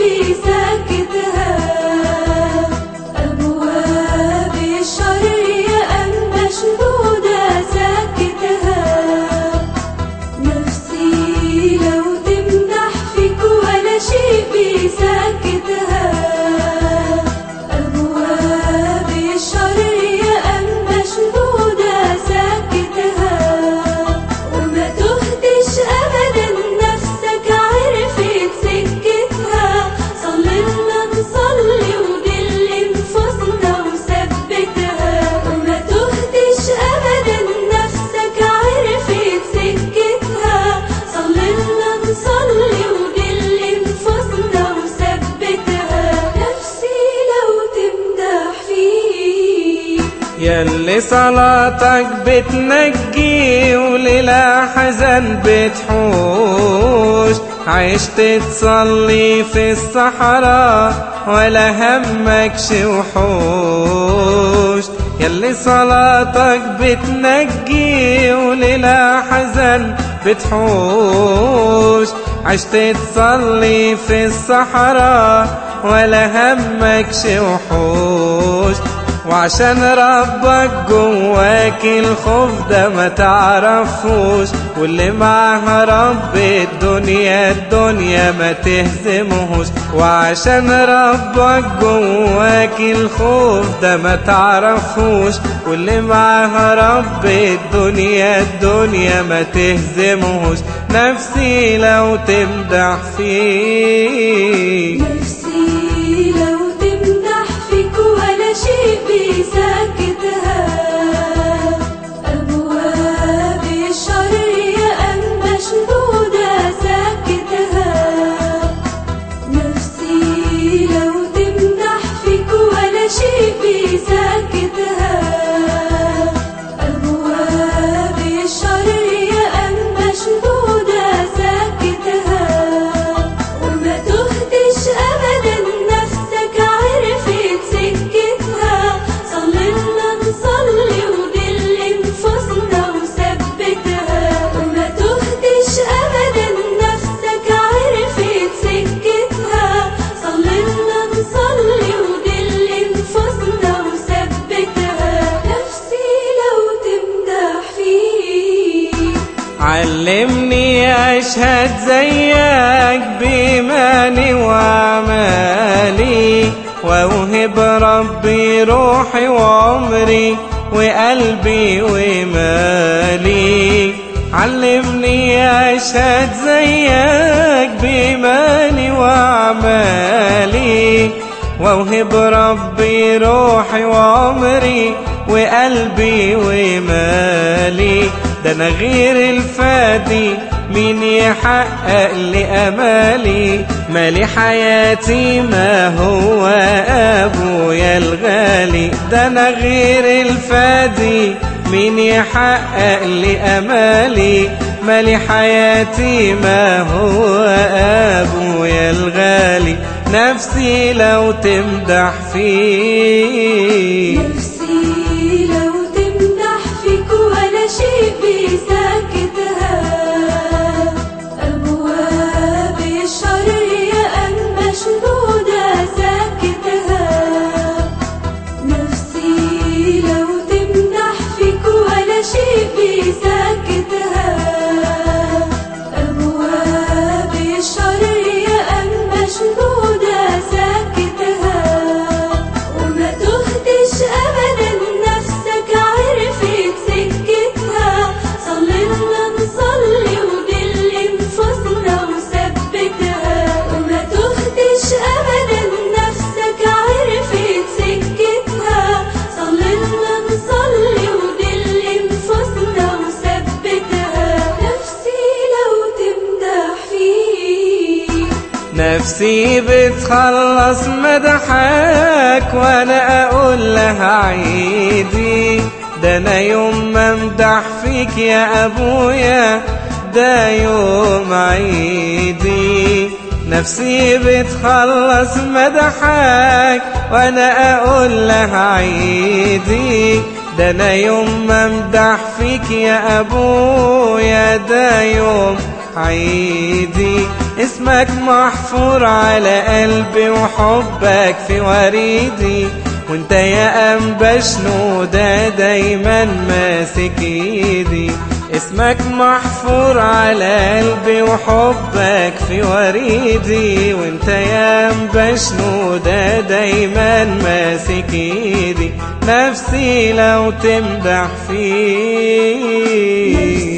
بسكتها أبواب الشر يا أم مشدودة سكتها نفسي لو تمدح فيك ولا شيء بسكتها أبواب الشر يا أم مشدودة سكتها وما تهدش أبدا نفسك عرفت سكتها صلينا نصلي ودل نفوسنا وثبتها وما تهدش أبدا نفسك عرفت سكتها صلينا نصلي ودل نفوسنا وثبتها نفسي لو تمدح فيك يلي صلاتك بتنجي وللا حزن بتحوش عشت تصلي في الصحراء ولا همكش وحوش يلي صلاتك بتنجي وللا حزن بتحوش عشت تصلي في الصحراء ولا همكش وحوش وعشان ربك جواك الخوف ده ما تعرفوش واللي معاه رب الدنيا الدنيا ما تهزمهوش وعشان ربك جواك الخوف ده ما تعرفوش واللي معاه رب الدنيا الدنيا ما تهزمهوش نفسي لو تمدح فيه نفسي لو تمدح فيك ولا شيء بسكتها أبواب الشر يا أم مشدودة سكتها نفسي لو تمدح فيك ولا شيء بسكتها أبواب الشر يا أم مشدودة سكتها وما تهدش أبدا نفسك عرفت سكتها صلينا نصلي ودل نفوسنا وثبتها وما تهدش أبدا نفسك عرفت سكتها صلينا نصلي ودل نفوسنا وثبتها نفسي لو تمدح فيك علمني أشهد زيك بإيماني وأعمالي وأوهب ربي روحي وعمري وقلبي ومالي علمني أشهد زيك بإيماني وأعمالي وأوهب ربي روحي وعمري وقلبي ومالي ده أنا غير الفادي مين يحقق لي أمالي مالي حياتي ما هو أبويا الغالي ده أنا غير الفادي مين يحقق لي أمالي مالي حياتي ما هو أبويا الغالي نفسي لو تمدح فيه نفسي لو تمدح فيك ولا شيء بسكتها أبواب الشر يا أم مشدودة سكتها نفسي لو تمدح فيك ولا شيء بسكتها أبواب الشر يا أم مشدودة سكتها وما تهدش أبدا نفسك عرفت سكتها صلينا نصلي ودل نفوسنا وثبتها وما تهدش أبدا نفسك عرفت سكتها صلينا نصلي ودل نفوسنا وثبتها نفسي لو تمدح فيك نفسي بتخلص مدحك وانا اقول لها عيدي ده انا يوم ما امدح فيك يا ابويا ده يوم عيدي نفسي بتخلص مدحك وانا اقول لها عيدي ده انا يوم ما امدح فيك يا ابويا ده يوم عيدي اسمك محفور على قلبي وحبك في وريدي وانت يا أنبا شنودة دايما ماسك ايدي اسمك محفور على قلبي وحبك في وريدي وانت يا أنبا شنودة دايما ماسك ايدي نفسي لو تمدح فيك